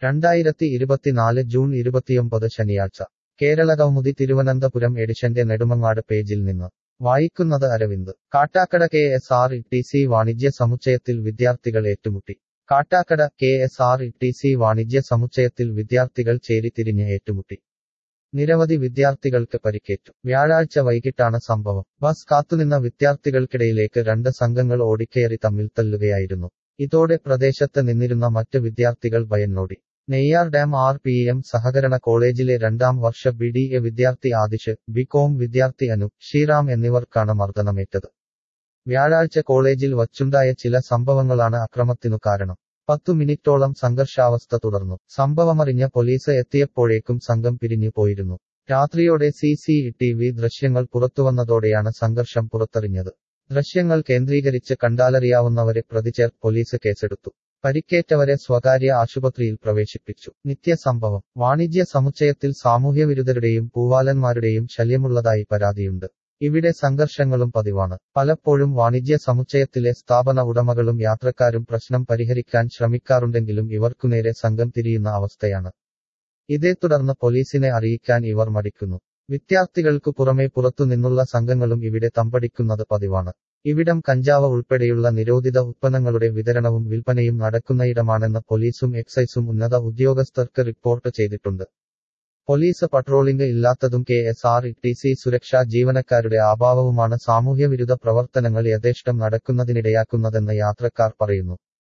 രണ്ടായിരത്തി ഇരുപത്തിനാല് ജൂൺ ഇരുപത്തിയൊമ്പത് ശനിയാഴ്ച കേരളകൗമുദി തിരുവനന്തപുരം എഡിഷന്റെ നെടുമങ്ങാട് പേജിൽ നിന്ന് വായിക്കുന്നത് Aravind Kattakada K S R T C സി വാണിജ്യ സമുച്ചയത്തിൽ വിദ്യാർത്ഥികൾ ഏറ്റുമുട്ടി Kattakada K S R T C സി വാണിജ്യ സമുച്ചയത്തിൽ വിദ്യാർത്ഥികൾ ചേരിതിരിഞ്ഞ് ഏറ്റുമുട്ടി നിരവധി വിദ്യാർത്ഥികൾക്ക് പരിക്കേറ്റു വ്യാഴാഴ്ച വൈകിട്ടാണ് സംഭവം ബസ് കാത്തുനിന്ന വിദ്യാർത്ഥികൾക്കിടയിലേക്ക് രണ്ട് സംഘങ്ങൾ ഓടിക്കയറി തമ്മിൽ തല്ലുകയായിരുന്നു ഇതോടെ പ്രദേശത്ത് നിന്നിരുന്ന മറ്റ് വിദ്യാർത്ഥികൾ ഭയന്നോടി Neyyar dam R P M സഹകരണ കോളേജിലെ രണ്ടാം വർഷ ബി ഡി എ വിദ്യാർത്ഥി ആദിഷ് ബികോം വിദ്യാർത്ഥി അനു ശ്രീറാം എന്നിവർക്കാണ് മർദ്ദനമേറ്റത് വ്യാഴാഴ്ച കോളേജിൽ വച്ചുണ്ടായ ചില സംഭവങ്ങളാണ് അക്രമത്തിനു കാരണം പത്തു മിനിറ്റോളം സംഘർഷാവസ്ഥ തുടർന്നു സംഭവമറിഞ്ഞ പോലീസ് എത്തിയപ്പോഴേക്കും സംഘം പിരിഞ്ഞു പോയിരുന്നു രാത്രിയോടെ സി സി ടി വി ദൃശ്യങ്ങൾ പുറത്തുവന്നതോടെയാണ് സംഘർഷം പുറത്തറിഞ്ഞത് ദൃശ്യങ്ങൾ കേന്ദ്രീകരിച്ച് കണ്ടാലറിയാവുന്നവരെ പ്രതിചേർ പോലീസ് കേസെടുത്തു പരിക്കേറ്റവരെ സ്വകാര്യ ആശുപത്രിയിൽ പ്രവേശിപ്പിച്ചു നിത്യസംഭവം വാണിജ്യ സമുച്ചയത്തിൽ സാമൂഹ്യവിരുദ്ധരുടെയും പൂവാലന്മാരുടെയും ശല്യമുള്ളതായി പരാതിയുണ്ട് ഇവിടെ സംഘർഷങ്ങളും പതിവാണ് പലപ്പോഴും വാണിജ്യ സമുച്ചയത്തിലെ സ്ഥാപന ഉടമകളും യാത്രക്കാരും പ്രശ്നം പരിഹരിക്കാൻ ശ്രമിക്കാറുണ്ടെങ്കിലും ഇവർക്കുനേരെ സംഘം തിരിയുന്ന അവസ്ഥയാണ് ഇതേ തുടർന്ന് പോലീസിനെ അറിയിക്കാൻ ഇവർ മടിക്കുന്നു വിദ്യാർത്ഥികൾക്കു പുറമെ പുറത്തുനിന്നുള്ള സംഘങ്ങളും ഇവിടെ തമ്പടിക്കുന്നത് പതിവാണ് ഇവിടം കഞ്ചാവ് ഉൾപ്പെടെയുള്ള നിരോധിത ഉത്പന്നങ്ങളുടെ വിതരണവും വിൽപ്പനയും നടക്കുന്നയിടമാണെന്ന് പോലീസും എക്സൈസും ഉന്നത ഉദ്യോഗസ്ഥർക്ക് റിപ്പോർട്ട് ചെയ്തിട്ടുണ്ട് പോലീസ് പട്രോളിംഗ് ഇല്ലാത്തതും K S R T C സി സുരക്ഷാ ജീവനക്കാരുടെ അഭാവവുമാണ് സാമൂഹ്യവിരുദ്ധ പ്രവർത്തനങ്ങൾ യഥേഷ്ടം നടക്കുന്നതിനിടയാക്കുന്നതെന്ന് യാത്രക്കാർ പറയുന്നു